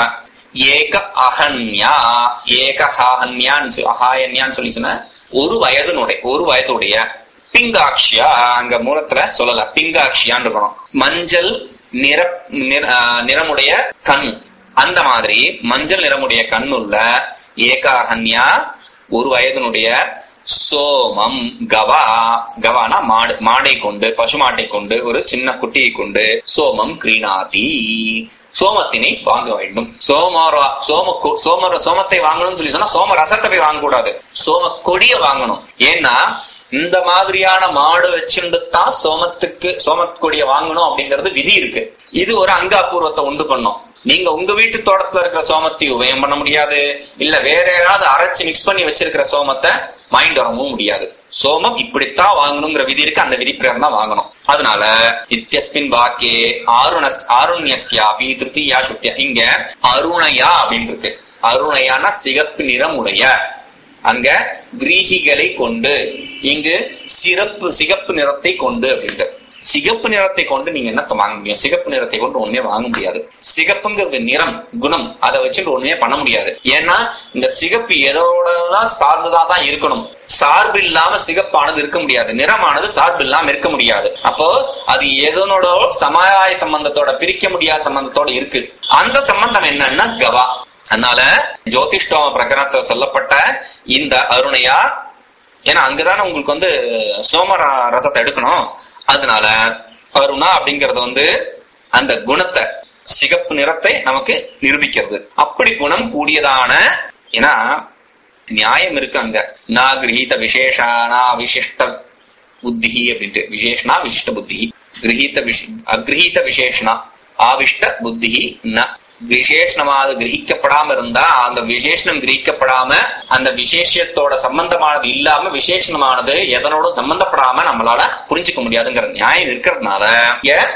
ஏக அகன்யா ஏக ஹாஹன்யான்னு சொ- அஹாயன்யான்னு சொல்லி சொன்ன ஒரு வயதுனுடைய ஒரு வயதுடைய பிங்காட்சியா அங்க மூலத்துல சொல்லல பிங்காட்சியான்னு இருக்கணும் மஞ்சள் நிற நிற- ஆ, நிறமுடைய கண் அந்த மாதிரி மஞ்சள் நிறமுடைய கண்ணுள்ள ஏகாஹன்யா ஒரு வயதினுடைய சோமம் கவா கவானா மாடு மாடை கொண்டு பசு மாட்டை கொண்டு ஒரு சின்ன குட்டியை கொண்டு சோமம் கிரீணாதி சோமத்தினை வாங்க வேண்டும் சோமர சோம கொ- சோமர சோமத்தை வாங்கணும்னு சொல்லி சொன்னா சோம ரசத்தை போய் வாங்கக்கூடாது சோம கொடிய வாங்கணும் ஏன்னா இந்த மாதிரியான மாடு வச்சுட்டு தான் சோமத்துக்கு சோமக்கொடிய வாங்கணும் அப்படிங்கிறது விதி இருக்கு இது ஒரு அங்க அபூர்வத்தை உண்டு பண்ணும் நீங்க உங்க வீட்டு தோட்டத்துல இருக்கிற சோமத்தை உபயம் பண்ண முடியாது இல்ல வேற யாராவது அரைச்சு மிக்ஸ் பண்ணி வச்சிருக்கிற சோமத்தை வாங்கிட்டு வரவும் முடியாது சோமம் இப்படித்தான் வாங்கணுங்கிற விதி இருக்கு அந்த விதி பிரகாரம் தான் வாங்கணும் அதனால இத்தியஸ்மின் வாக்கே ஆருண ஆருண்யஸ்யாபி திருத்தியா சுத்தியா இங்க அருணையா அப்படின்னு இருக்கு அருணையான சிகப்பு நிறமுடைய அங்க கிரீகிகளை கொண்டு இங்கு சிறப்பு சிகப்பு நிறத்தை கொண்டு அப்படின்ட்டு சிகப்பு நிறத்தை கொண்டு நீங்க என்னத்த வாங்க முடியும் சிகப்பு நிறத்தை கொண்டு ஒண்ணுமே வாங்க முடியாது சிகப்புங்கிறது நிறம் குணம் அதை வச்சுட்டு ஒண்ணுமே பண்ண முடியாது ஏன்னா இந்த சிகப்பு எதோடதான் சார்ந்துதான் தான் இருக்கணும் சார்பு இல்லாம சிகப்பானது இருக்க முடியாது நிறமானது சார்பு இல்லாம இருக்க முடியாது அப்போ அது எதனோட சமாய சம்பந்தத்தோட பிரிக்க முடியாத சம்பந்தத்தோட இருக்கு அந்த சம்பந்தம் என்னன்னா கவா அதனால ஜோதிஷ்டோம பிரகரணத்துல சொல்லப்பட்ட இந்த அருணையா ஏன்னா அங்கதானே உங்களுக்கு வந்து சோம ர- ரசத்தை எடுக்கணும் அதனால அருணா அப்படிங்கறது வந்து அந்த குணத்தை சிகப்பு நிறத்தை நமக்கு நிரூபிக்கிறது அப்படி குணம் கூடியதான ஏன்னா நியாயம் இருக்கு அங்க நா கிரகீத விசேஷானா விசிஷ்ட புத்தி அப்படின்ட்டு விசேஷனா விசிஷ்ட புத்தி கிரகீத விஷ- அக்ரஹீத விசேஷனா ஆவிஷ்ட புத்தி ந விசேஷணமானது கிரகிக்கப்படாம இருந்தா அந்த விசேஷணம் கிரகிக்கப்படாம அந்த விசேஷத்தோட சம்பந்தமானது இல்லாம விசேஷணமானது எதனோடும் சம்பந்தப்படாம நம்மளால புரிஞ்சுக்க முடியாதுங்கிற நியாயம் இருக்கிறதுனால ஏ-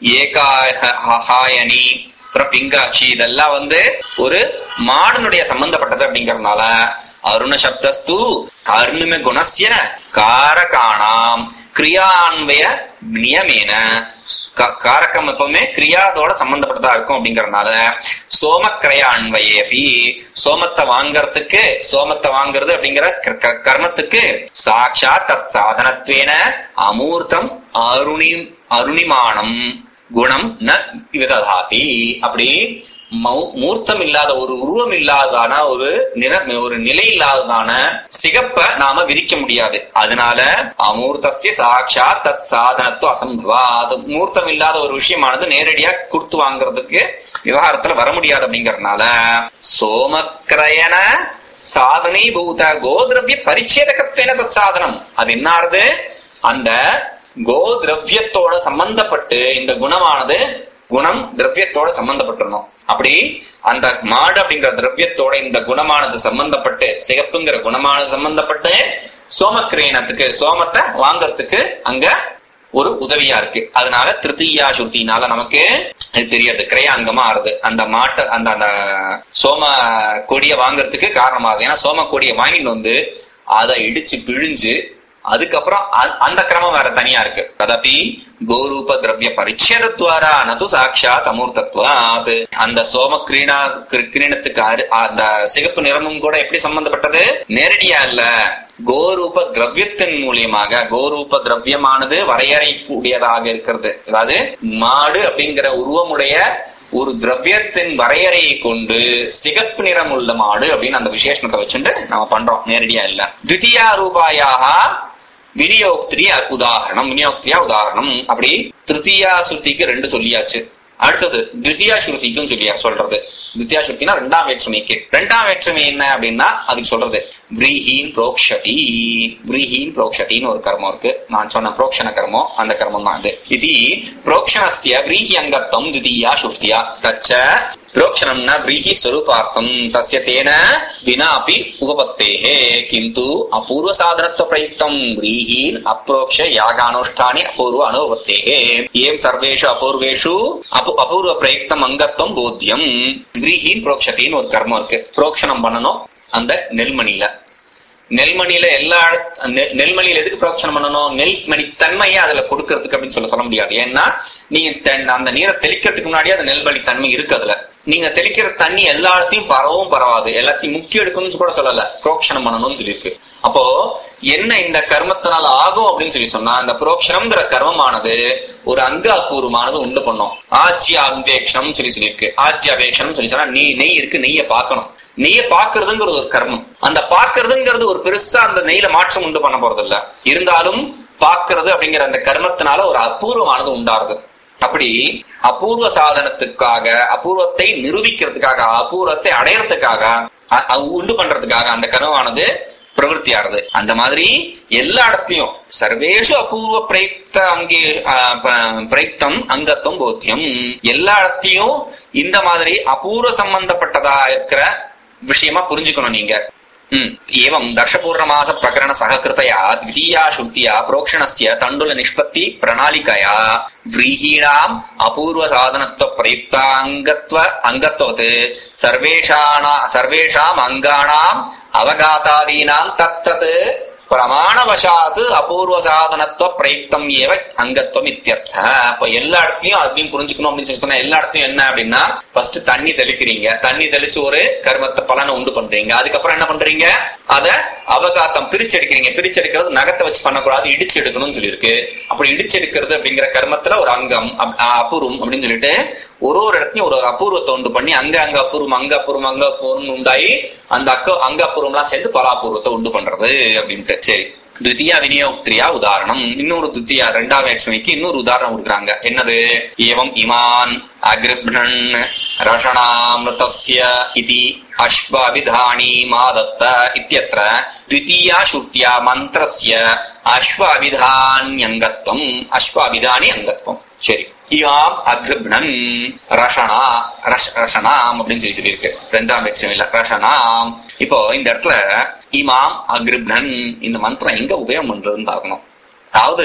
ஏகாயனி அப்புறம் பிங்காட்சி இதெல்லாம் வந்து ஒரு மாடனுடைய சம்பந்தப்பட்டது அப்படிங்கறதுனால அருண சப்தஸ்து அருணும குணஸ்ய காரகாணாம் கிரியான்வய நியமேன க- காரகம் எப்பவுமே கிரியாதோட சம்பந்தப்பட்டதா இருக்கும் அப்படிங்கறதுனால சோமக்கிரய அன்வயேபி சோமத்தை வாங்கறதுக்கு சோமத்தை வாங்குறது அப்படிங்கிற க- க- கர்மத்துக்கு சாட்சா தத் சாதனத்வேன அமூர்த்தம் அருணி அருணிமானம் குணம் ந விததாதி அப்படி மௌ- மூர்த்தம் இல்லாத ஒரு உருவம் இல்லாததான ஒரு நிற ஒரு நிலை இல்லாததான சிகப்ப நாம விரிக்க முடியாது அதனால அமூர்த்தஸ்ய சாட்சா தத் சாதனத்துவ அசம்பவா அது மூர்த்தம் இல்லாத ஒரு விஷயமானது நேரடியா கொடுத்து வாங்குறதுக்கு விவகாரத்துல வர முடியாது அப்படிங்கறதுனால சோமக்கிரயண சாதனீபூத கோதிரவிய பரிச்சேதகத்வேன தத் சாதனம் அது என்ன ஆறுது அந்த கோ திரவியத்தோட சம்பந்தப்பட்டு இந்த குணமானது குணம் திரவியத்தோட சம்பந்தப்பட்டிருந்தோம் அப்படி அந்த மாடு அப்படிங்கிற திரவியத்தோட இந்த குணமானது சம்பந்தப்பட்டு சிகப்புங்கிற குணமானது சம்பந்தப்பட்டு சோமக்கிரயணத்துக்கு சோமத்தை வாங்கறதுக்கு அங்க ஒரு உதவியா இருக்கு அதனால திருத்தீயா சுருத்தினால நமக்கு இது தெரியாது கிரயாங்கமா ஆறுது அந்த மாட்டை அந்த அந்த சோம கொடியை வாங்குறதுக்கு காரணமாகுது ஏன்னா சோம கொடியை வாங்கிட்டு வந்து அதை இடிச்சு பிழிஞ்சு அதுக்கப்புறம் அ- அந்த கிரமம் வேற தனியா இருக்கு ததபி கோரூப திரவிய பரிச்சேதத்வாரா நது சாட்சாத் அமூர்த்தத்வாத் அந்த சோம கிரீணா கிரி- கிரீணத்துக்கு அரு- அந்த சிகப்பு நிறமும் கூட எப்படி சம்பந்தப்பட்டது நேரடியா இல்ல கோரூப திரவியத்தின் மூலியமாக கோரூப திரவியமானது வரையறை கூடியதாக இருக்கிறது அதாவது மாடு அப்படிங்கிற உருவமுடைய ஒரு திரவியத்தின் வரையறையை கொண்டு சிகப்பு நிறம் உள்ள மாடு அப்படின்னு அந்த விசேஷணத்தை வச்சுட்டு நம்ம பண்றோம் நேரடியா இல்ல த்விதியா ரூபாயாக விநியோக்திரிய உதாரணம் விநியோக்தியா உதாரணம் அப்படி திருத்தியா சுத்திக்கு ரெண்டு சொல்லியாச்சு அடுத்தது தித்தியா ஸ்ருதிக்கும் சொல்லியா சொல்றது தித்தியா ஸ்ருதினா ரெண்டாம் வேற்றுமைக்கு ரெண்டாம் வேற்றுமை என்ன அப்படின்னா அதுக்கு சொல்றது பிரீஹீன் புரோக்ஷதி பிரீஹீன் புரோக்ஷதின்னு ஒரு கர்மம் இருக்கு நான் சொன்ன புரோக்ஷண கர்மம் அந்த கர்மம் தான் அது இது புரோக்ஷணஸ்ய பிரீஹி அங்கத்தம் தித்தியா ஸ்ருதியா தச்ச प्रोक्षणं न व्रीहि स्वरूपार्थं तस्य तेन विनापि उपपत्तेः किन्तु अपूर्वसाधनत्वप्रयुक्तं व्रीहीन् अप्रोक्ष्य यागानुष्ठाने अपूर्व अनुपत्तेः एवं सर्वेषु अपूर्वेषु अप अपूर्वप्रयुक्तम् अङ्गत्वं போத்தியம் व्रीहीन् प्रोक्षத்தின்னு ஒரு கர்மம் இருக்கு புரோக்ஷணம் பண்ணணும் அந்த நெல்மணியில நெல்மணியில எல்லா இடத்- நெ- நெல்மணியில எதுக்கு புரோக்ஷனம் பண்ணணும் நெல்மணி தன்மையை அதுல கொடுக்கறதுக்கு அப்படின்னு சொல்ல சொல்ல முடியாது ஏன்னா நீங்க தென்- அந்த நீரை தெளிக்கிறதுக்கு முன்னாடியே அந்த நெல்மணி தன்மை இருக்கு அதுல நீங்க தெளிக்கிற தண்ணி எல்லா இடத்தையும் பரவும் பரவாது எல்லாத்தையும் முக்கிய எடுக்கணும்னு கூட சொல்லல புரோக்ஷனம் பண்ணணும்னு சொல்லியிருக்கு அப்போ என்ன இந்த கர்மத்தினால ஆகும் அப்படின்னு சொல்லி சொன்னா அந்த புரோக்ஷனம்ங்கிற கர்மமானது ஒரு அங்க அபூர்வமானது உண்டு பண்ணும் ஆட்சி அபேக்ஷனம் சொல்லி சொல்லியிருக்கு ஆட்சி அபேக்ஷனம் சொல்லி சொன்னா நெய் நெய் இருக்கு நெய்யை பார்க்கணும் நெய்ய பாக்குறதுங்கிறது ஒரு கர்மம் அந்த பாக்குறதுங்கிறது ஒரு பெருசா அந்த நெய்ல மாற்றம் உண்டு பண்ண போறது இல்ல இருந்தாலும் பாக்குறது அப்படிங்கிற அந்த கர்மத்தினால ஒரு அபூர்வமானது உண்டாருது அப்படி அபூர்வ சாதனத்துக்காக அபூர்வத்தை நிரூபிக்கிறதுக்காக அபூர்வத்தை அடையறதுக்காக அ- அ- உண்டு பண்றதுக்காக அந்த கர்மமானது பிரவருத்தியாடுது அந்த மாதிரி எல்லா இடத்தையும் சர்வேஷு அபூர்வ பிரயுக்த அங்கே ஆ, ப- பிரயுக்தம் அங்கத்துவம் போத்தியம் எல்லா இடத்தையும் இந்த மாதிரி அபூர்வ சம்பந்தப்பட்டதா இருக்கிற விஷயமா புரிஞ்சுக்கணும் நீங்க ம் एवं दर्शपूर्णमास प्रकरण सहकृतया द्वितीया श्रुत्या प्रोक्षणस्य तण्डुल निष्पत्ति प्रणालिकया व्रीहीणाम् अपूर्व साधनत्व प्रयुक्ताङ्गत्व अङ्गत्वत् सर्वेषाणा सर्वेषाम् अङ्गाणाम् अवगातादीनाम् तत्तत् பிரமாணவசாத்து அபூர்வ சாதனத்துவ பிரயுக்தம் ஏவ அங்கத்துவம் இத்தியர்த்த அப்ப எல்லா இடத்தையும் அதையும் புரிஞ்சுக்கணும் அப்படின்னு சொல்லி சொன்னா எல்லா இடத்தையும் என்ன அப்படின்னா ஃபர்ஸ்ட் தண்ணி தெளிக்கிறீங்க தண்ணி தெளிச்சு ஒரு கர்மத்தை பலனை உண்டு பண்றீங்க அதுக்கப்புறம் என்ன பண்றீங்க அத அவகாத்தம் பிரிச்சு எடுக்கிறீங்க பிரிச்சு எடுக்கிறது நகத்தை வச்சு பண்ணக்கூடாது இடிச்சு எடுக்கணும்னு சொல்லியிருக்கு அப்படி இடிச்சு எடுக்கிறது அப்படிங்கிற கர்மத்துல ஒரு அங்கம் அப்- ஆ, அபூர்வம் அப்படின்னு சொல்லிட்டு ஒரு ஒரு இடத்தையும் ஒரு ஒரு அபூர்வத்தை உண்டு பண்ணி அங்க அங்க அபூர்வம் அங்க அபூர்வம் அங்க அபூர்வம் உண்டாயி அந்த அக்க அங்க அபூர்வம் எல்லாம் சேர்ந்து பல அபூர்வத்தை உண்டு பண்றது அப்படின்ட்டு சரி துத்தியா விநியோக்திரியா உதாரணம் இன்னொரு துத்தியா ரெண்டாம் வேற்றுமைக்கு இன்னொரு உதாரணம் கொடுக்குறாங்க என்னது ஏவம் இமான் அகிருப்ணன் ரஷணாமிருதஸ்ய இதி அஸ்வாபிதானி மாதத்த இத்தியத்ர द्वितीया श्रुत्या மந்திரஸ்ய அஸ்வாபிதான்யங்கத்வம் அஸ்வாபிதானி அங்கத்வம் சரி இயாம் அகிருப்ணன் ரஷனா ரஷ- ரஷனாம் அப்படின்னு சொல்லி சொல்லியிருக்கு ரெண்டாம் வேற்றுமையில ரஷனாம் இப்போ இந்த இடத்துல இமாம் அகிருப்ணன் இந்த மந்திரம் எங்க உபயோகம் பண்றதுன்னு பார்க்கணும் அதாவது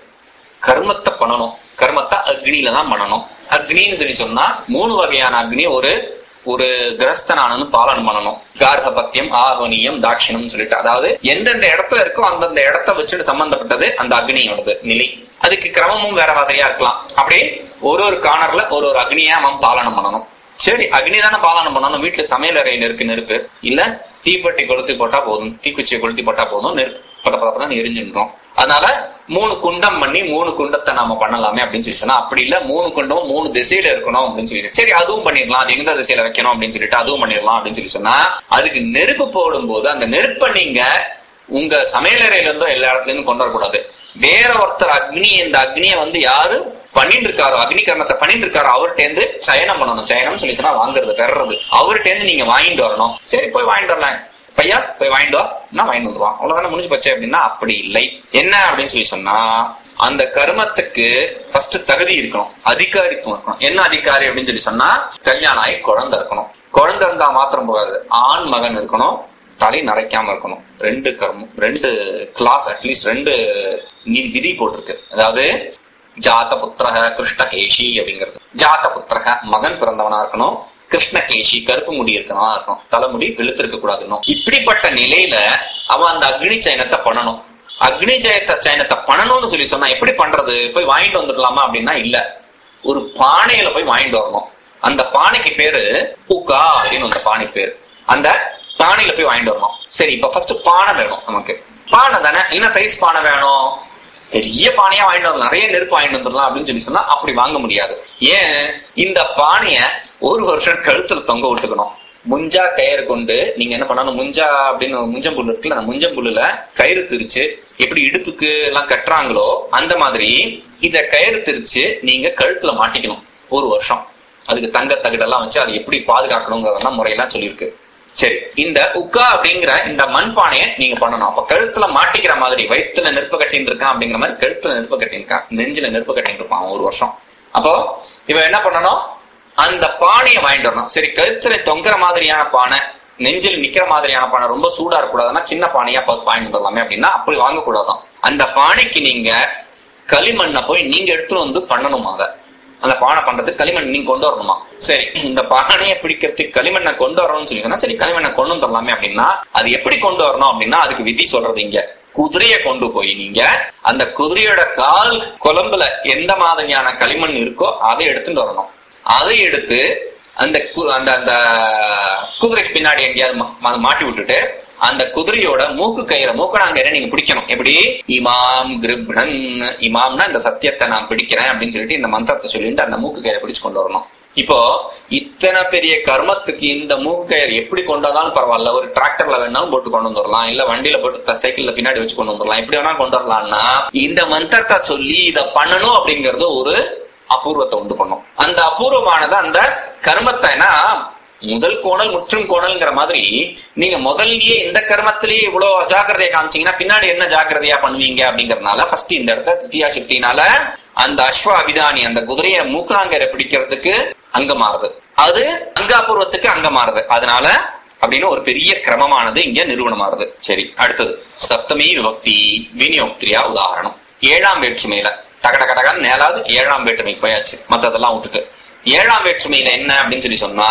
கர்மத்தை பண்ணணும் கர்மத்தை அக்னியில தான் பண்ணணும் அக்னின்னு சொல்லி சொன்னா மூணு வகையான அக்னி ஒரு ஒரு கிரஸ்தனானு பாலனம் பண்ணணும் கார்கபத்தியம் ஆகோனியம் தாட்சிணம் சொல்லிட்டு அதாவது எந்தெந்த இடத்துல இருக்கோ அந்தந்த இடத்த வச்சுட்டு சம்பந்தப்பட்டது அந்த அக்னியோடது நிலை அதுக்கு கிரமமும் வேற மாதிரியா இருக்கலாம் அப்படி ஒரு ஒரு கார்னர்ல ஒரு ஒரு அக்னியா அவன் பாலனம் பண்ணணும் சரி அக்னி தானே பாலனம் பண்ணணும் வீட்டுல சமையல் அறை நெருக்கு நெருப்பு இல்ல தீப்பெட்டி கொளுத்தி போட்டா போதும் தீக்குச்சியை கொளுத்தி போட்டா போதும் நெருப்பு பத பதப்பதான் எரிஞ்சின்றோம் அதனால மூணு குண்டம் பண்ணி மூணு குண்டத்தை நாம பண்ணலாமே அப்படின்னு சொல்லி சொன்னா அப்படி இல்ல மூணு குண்டமும் மூணு திசையில இருக்கணும் அப்படின்னு சொல்லி சரி அதுவும் பண்ணிடலாம் அது எந்த திசையில வைக்கணும் அப்படின்னு சொல்லிட்டு அதுவும் பண்ணிடலாம் அப்படின்னு சொல்லி சொன்னா அதுக்கு நெருப்பு போடும்போது அந்த நெருப்பை நீங்க உங்க சமையலறையில இருந்தோ எல்லா இடத்துல இருந்தும் கொண்டு வரக்கூடாது வேற ஒருத்தர் அக்னி இந்த அக்னியை வந்து யாரு பண்ணிட்டு இருக்காரோ அக்னி கர்மத்தை பண்ணிட்டு இருக்காரோ அவர்கிட்ட இருந்து சயனம் பண்ணணும் சயனம் சொல்லி சொன்னா வாங்குறது பெறது அவர்கிட்ட இருந்து நீங்க வாங்கிட்டு வரணும் சரி போய் வாங்கிட்டு வரலாம் பையா போய் வாங்கிட்டு வா நான் வாங்கிட்டு வந்துருவான் அவ்வளவுதானே முடிஞ்சு போச்சு அப்படின்னா அப்படி இல்லை என்ன அப்படின்னு சொல்லி சொன்னா அந்த கர்மத்துக்கு ஃபர்ஸ்ட் தகுதி இருக்கணும் அதிகாரித்துவம் இருக்கணும் என்ன அதிகாரி அப்படின்னு சொல்லி சொன்னா கல்யாணம் ஆகி குழந்தை இருக்கணும் குழந்தை இருந்தா மாத்திரம் போகாது ஆண் மகன் இருக்கணும் தலை நரைக்காம இருக்கணும் ரெண்டு கர்மம் ரெண்டு கிளாஸ் அட்லீஸ்ட் ரெண்டு நீ- விதி போட்டிருக்கு அதாவது ஜாத புத்திரக கிருஷ்ணகேஷி அப்படிங்கிறது ஜாத புத்திரக மகன் பிறந்தவனா இருக்கணும் கிருஷ்ணகேஷி கருப்பு முடி இருக்கணும் இருக்கணும் தலைமுடி வெளுத்திருக்க கூடாதுன்னு இப்படிப்பட்ட நிலையில அவன் அந்த அக்னி சயனத்தை பண்ணணும் அக்னி ஜெயத்த சயனத்தை பண்ணணும்னு சொல்லி சொன்னா எப்படி பண்றது போய் வாங்கிட்டு வந்துடலாமா அப்படின்னா இல்ல ஒரு பானையில போய் வாங்கிட்டு வரணும் அந்த பானைக்கு பேரு பூக்கா அப்படின்னு அந்த பானை பேரு அந்த பானையில போய் வாங்கிட்டு வரணும் சரி இப்ப ஃபர்ஸ்ட் பானை வேணும் நமக்கு பானை தானே என்ன சைஸ் பானை வேணும் பெரிய பானையா வாங்கிட்டு வரலாம் நிறைய நெருப்பு வாங்கிட்டு வந்துடலாம் அப்படின்னு சொல்லி சொன்னா அப்படி வாங்க முடியாது ஏன் இந்த பானைய ஒரு வருஷம் கழுத்துல தொங்க விட்டுக்கணும் முஞ்சா கயிறு கொண்டு நீங்க என்ன பண்ணணும் முஞ்சா அப்படின்னு ஒரு முஞ்சம்புல் இருக்குல்ல அந்த முஞ்சம்புல்லுல கயிறு திரிச்சு எப்படி இடுப்புக்கு எல்லாம் கட்டுறாங்களோ அந்த மாதிரி இத கயிறு திரிச்சு நீங்க கழுத்துல மாட்டிக்கணும் ஒரு வருஷம் அதுக்கு தங்க தகடெல்லாம் வச்சு அதை எப்படி பாதுகாக்கணுங்கிறதெல்லாம் முறையெல்லாம் சொல்லியிருக்கு சரி இந்த உக்கா அப்படிங்கிற இந்த மண்பானையை நீங்க பண்ணணும் அப்ப கழுத்துல மாட்டிக்கிற மாதிரி வயிற்றுல நெருப்பு கட்டின்னு இருக்கான் அப்படிங்கிற மாதிரி கழுத்துல நெருப்பு கட்டியிருக்கான் நெஞ்சில நெருப்பு கட்டின்னு இருப்பான் அவன் ஒரு வருஷம் அப்போ இவன் என்ன பண்ணணும் அந்த பானையை வாங்கிட்டு வரணும் சரி கழுத்துல தொங்குற மாதிரியான பானை நெஞ்சில் நிக்கிற மாதிரியான பானை ரொம்ப சூடா இருக்கக்கூடாதுன்னா சின்ன பானையா பார்த்து வாங்கிட்டு வரலாமே அப்படின்னா அப்படி வாங்கக்கூடாதான் அந்த பானைக்கு நீங்க களிமண்ணை போய் நீங்க எடுத்துட்டு வந்து பண்ணணும் அதை அந்த பானை பண்றதுக்கு களிமண் நீங்க கொண்டு வரணுமா சரி இந்த பானையை பிடிக்கிறதுக்கு களிமண்ணை கொண்டு வரணும்னு சொல்லி சொன்னா சரி களிமண்ணை கொண்டு வந்துடலாமே அப்படின்னா அது எப்படி கொண்டு வரணும் அப்படின்னா அதுக்கு விதி சொல்றது இங்க குதிரையை கொண்டு போய் நீங்க அந்த குதிரையோட கால் குழம்புல எந்த மாதிரியான களிமண் இருக்கோ அதை எடுத்துட்டு வரணும் அதை எடுத்து அந்த கு- அந்த அந்த குதிரைக்கு பின்னாடி எங்கேயாவது மா- மா- மாட்டி விட்டுட்டு அந்த குதிரையோட மூக்கு கயிறை மூக்கணாங்கயிறை நீங்க பிடிக்கணும் எப்படி இமாம் கிருப்ணன் இமாம்னா இந்த சத்தியத்தை நான் பிடிக்கிறேன் அப்படின்னு சொல்லிட்டு இந்த மந்திரத்தை சொல்லிட்டு அந்த மூக்கு கயிறை பிடிச்சு கொண்டு வரணும் இப்போ இத்தனை பெரிய கர்மத்துக்கு இந்த மூக்கு கயிறு எப்படி கொண்டு வந்தாலும் பரவாயில்ல ஒரு டிராக்டர்ல வேணாலும் போட்டு கொண்டு வந்துடலாம் இல்ல வண்டியில போட்டு த- சைக்கிள்ல பின்னாடி வச்சு கொண்டு வந்துடலாம் எப்படி வேணாலும் கொண்டு வரலாம்னா இந்த மந்திரத்தை சொல்லி இத பண்ணணும் அப்படிங்கறது ஒரு அபூர்வத்தை உண்டு பண்ணும் அந்த அபூர்வமானது அந்த கர்மத்தைனா முதல் கோணல் முற்றும் கோணல்ங்கிற மாதிரி நீங்க முதல்லயே இந்த கர்மத்திலேயே இவ்வளவு அஜாக்கிரதையா காமிச்சீங்கன்னா பின்னாடி என்ன ஜாக்கிரதையா பண்ணுவீங்க அப்படிங்கறதுனால ஃபர்ஸ்ட் இந்த இடத்த தித்தியா சக்தினால அந்த அஸ்வ அபிதானி அந்த குதிரைய மூக்காங்கரை பிடிக்கிறதுக்கு அங்க மாறுது அது அங்காபூர்வத்துக்கு அங்க மாறுது அதனால அப்படின்னு ஒரு பெரிய கிரமமானது இங்க நிறுவனமாறுது சரி அடுத்தது சப்தமி விபக்தி விநியோக்திரியா உதாரணம் ஏழாம் வேற்றுமையில டக டக டகன்னு நேலாவது ஏழாம் வேற்றுமைக்கு போயாச்சு மத்ததெல்லாம் விட்டுட்டு ஏழாம் வேற்றுமையில என்ன அப்படின்னு சொல்லி சொன்னா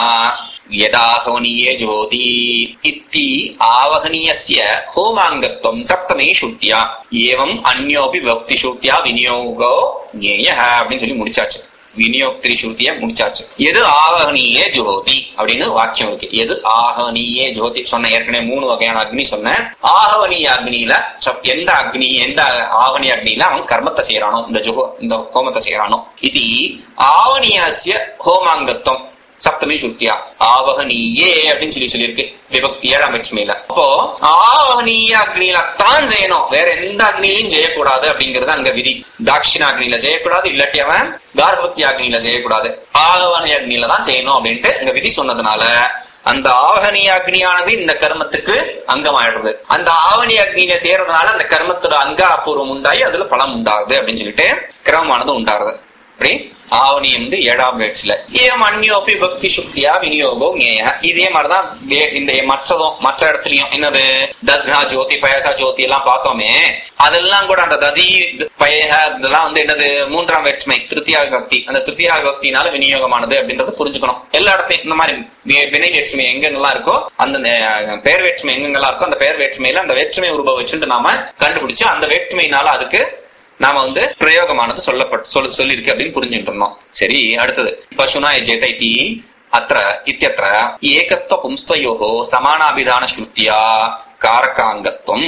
யதாகவனியே ஜோதி இத்தி ஆவகனீயஸ்ய ஹோமாங்கத்வம் சப்தமே ஸ்ருத்தியா ஏவம் அந்யோபி பக்தி ஸ்ருத்தியா விநியோகோ ஞேய அப்படின்னு சொல்லி முடிச்சாச்சு விநியோக்திரி ஸ்ருதிய முடிச்சாச்சு எது ஆகனியே ஜோதி அப்படின்னு வாக்கியம் இருக்கு எது ஆகனியே ஜோதி சொன்ன ஏற்கனவே மூணு வகையான அக்னி சொன்னேன் ஆகவனிய அக்னியில சப்- எந்த அக்னி எந்த ஆவணி அக்னியில அவன் கர்மத்தை செய்யறானோ இந்த ஜுகோ இந்த ஹோமத்தை செய்யறானோ இது ஆவணியாசிய ஹோமாங்கத்துவம் சப்தமி சுருத்தியா ஆவகனீயே அப்படின்னு சொல்லி சொல்லியிருக்கு விபக்தி ஏழாம் லட்சுமியில அப்போ ஆவகனீய அக்னியில தான் செய்யணும் வேற எந்த அக்னியிலையும் செய்யக்கூடாது அப்படிங்கறது அங்க விதி தாட்சிண அக்னியில செய்யக்கூடாது இல்லாட்டி அவன் கார்பத்தி அக்னியில செய்யக்கூடாது ஆகவனி அக்னியில தான் செய்யணும் அப்படின்ட்டு இங்க விதி சொன்னதுனால அந்த ஆவகனி அக்னியானது இந்த கர்மத்துக்கு அங்கமாயிடுறது அந்த ஆவணி அக்னியில செய்யறதுனால அந்த கர்மத்தோட அங்க அபூர்வம் உண்டாகி அதுல பலம் உண்டாகுது அப்படின்னு சொல்லிட்டு கிரமமானது உண்டாருது அப்படி ஆவணி வந்து ஏழாம் வேட்ஸ்ல ஏம் அந்யோபி பக்தி சுக்தியா விநியோகம் ஞேய இதே மாதிரிதான் வே- இந்த மற்றதும் மற்ற இடத்துலயும் என்னது தத்னா ஜோதி பயசா ஜோதி எல்லாம் பார்த்தோமே அதெல்லாம் கூட அந்த ததி பயக இதெல்லாம் வந்து என்னது மூன்றாம் வேற்றுமை திருத்தியா விபக்தி அந்த திருத்தியா விபக்தினால விநியோகமானது அப்படின்றத புரிஞ்சுக்கணும் எல்லா இடத்தையும் இந்த மாதிரி வி- வினை வேற்றுமை எங்கெங்கெல்லாம் இருக்கோ அந்த நே- பெயர் வேற்றுமை எங்கெங்கெல்லாம் இருக்கோ அந்த பெயர் வேற்றுமையில அந்த வேற்றுமை உருவ வச்சுட்டு நாம கண்டுபிடிச்சு அந்த வேற்றுமையினால அதுக்கு நாம வந்து பிரயோகமானது சொல்லப்பட்டு சொல்ல சொல்லியிருக்கு அப்படின்னு புரிஞ்சுட்டு இருந்தோம் சரி அடுத்தது பசுனா எஜேத இதி அത്ര இத்தியത്ര ஏகத்துவ பும்ஸ்தயோகோ சமானாபிதான ஸ்ருத்தியா காரகாங்கத்துவம்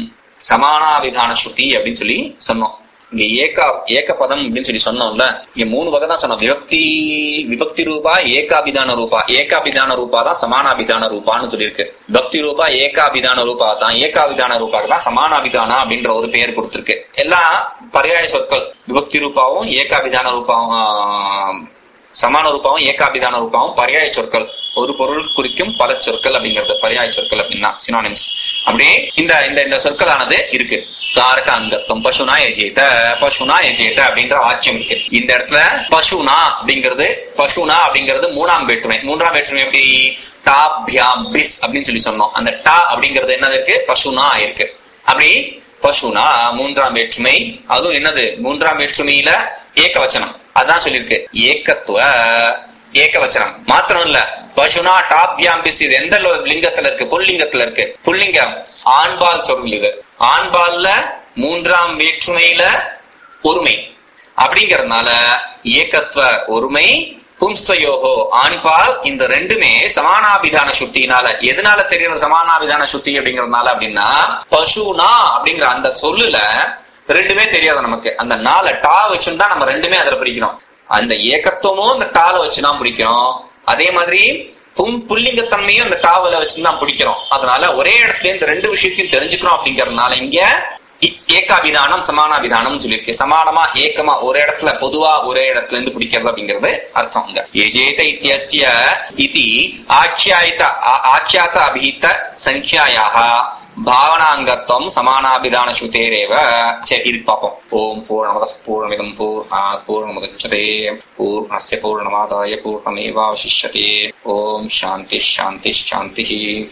சமானாபிதான ஸ்ருதி அப்படின்னு சொல்லி சொன்னோம் இங்க ஏக ஏக பதம் அப்படின்னு சொல்லி சொன்னோம்ல இங்க மூணு வகை தான் சொன்னோம் விபக்தி விபக்தி ரூபா ஏகாபிதான ரூபா ஏகாபிதான ரூபா தான் சமானாபிதான ரூபான்னு சொல்லியிருக்கு பக்தி ரூபா ஏகாபிதான ரூபா தான் ஏகாபிதான ரூபாக்கு தான் சமானாபிதானா அப்படின்ற ஒரு பெயர் கொடுத்திருக்கு எல்லாம் பர்யாய சொற்கள் விபக்தி ரூபாவும் ஏகாபிதான ரூபாவும் ஆஹ், சமான ரூபாவும் ஏகாபிதான ரூபாவும் பர்யாய சொற்கள் ஒரு பொருள் குறிக்கும் பல சொற்கள் அப்படிங்கிறது பர்யாய சொற்கள் அப்படின்னா சினானிம்ஸ் அப்படியே இந்த இந்த இந்த சொற்களானது இருக்கு காரக அங்கத்துவம் பசுனா எஜேத பசுனா எஜேத அப்படின்ற வாக்கியம் இருக்கு இந்த இடத்துல பசுனா அப்படிங்கிறது பசுனா அப்படிங்கிறது மூணாம் வேற்றுமை மூன்றாம் வேற்றுமை எப்படி டாபியாம் பிஸ் அப்படின்னு சொல்லி சொன்னோம் அந்த டா அப்படிங்கிறது என்னது இருக்கு பசுனா இருக்கு அப்படி பசுனா மூன்றாம் வேற்றுமை அதுவும் என்னது மூன்றாம் வேற்றுமையில ஏகவச்சனம் அதான் சொல்லியிருக்கு ஏக்கத்துவ ஏகவச்சனம் மாத்திரம் இல்ல பசுனா டாப்யாம் பிஸ் இது எந்த லோ- லிங்கத்துல இருக்கு புல்லிங்கத்துல இருக்கு புல்லிங்கம் ஆண்பால் சொல் இது ஆண்பால்ல மூன்றாம் வேற்றுமையில ஒருமை அப்படிங்கறதுனால ஏகத்துவ ஒருமை பும்ஸ்தயோகோ ஆண்பால் இந்த ரெண்டுமே சமானாபிதான சுத்தினால எதனால தெரியுற சமானாபிதான சுத்தி அப்படிங்கறதுனால அப்படின்னா பசுனா அப்படிங்கிற அந்த சொல்லுல ரெண்டுமே தெரியாது நமக்கு அந்த நாளை டா வச்சுன்னு தான் நம்ம ரெண்டுமே அதுல பிடிக்கிறோம் அந்த ஏகத்துவமும் அந்த டால வச்சுதான் பிடிக்கிறோம் அதே மாதிரி பும் புல்லிங்கத்தன்மையும் அந்த டாவல வச்சுதான் பிடிக்கிறோம் அதனால ஒரே இடத்துல இந்த ரெண்டு விஷயத்தையும் தெரிஞ்சுக்கிறோம் அப்படிங்கறதுனால இங்க இ- ஏகாபிதானம் சமானாபிதானம் சொல்லியிருக்கு சமானமா ஏக்கமா ஒரு இடத்துல பொதுவா ஒரே இடத்துல இருந்து பிடிக்கிறது அப்படிங்கிறது அர்த்தம் இங்க ஏஜேத இத்தியஸ்ய இதி ஆख्यायित ஆ- ஆख्यात அபிஹித சங்கியாயாக பாவனாங்கத்துவம் சமானாபிதான ஸ்ருதேரேவ சரி இது பார்ப்போம் ஓம் பூர்ணமத பூர்ணமிதம் பூர்ணாத் பூர்ணமுதச்சதே பூர்ணஸ்ய பூர்ணமாதாய பூர்ணமேவாவசிஷ்யதே ஓம் சாந்தி சாந்தி சாந்தி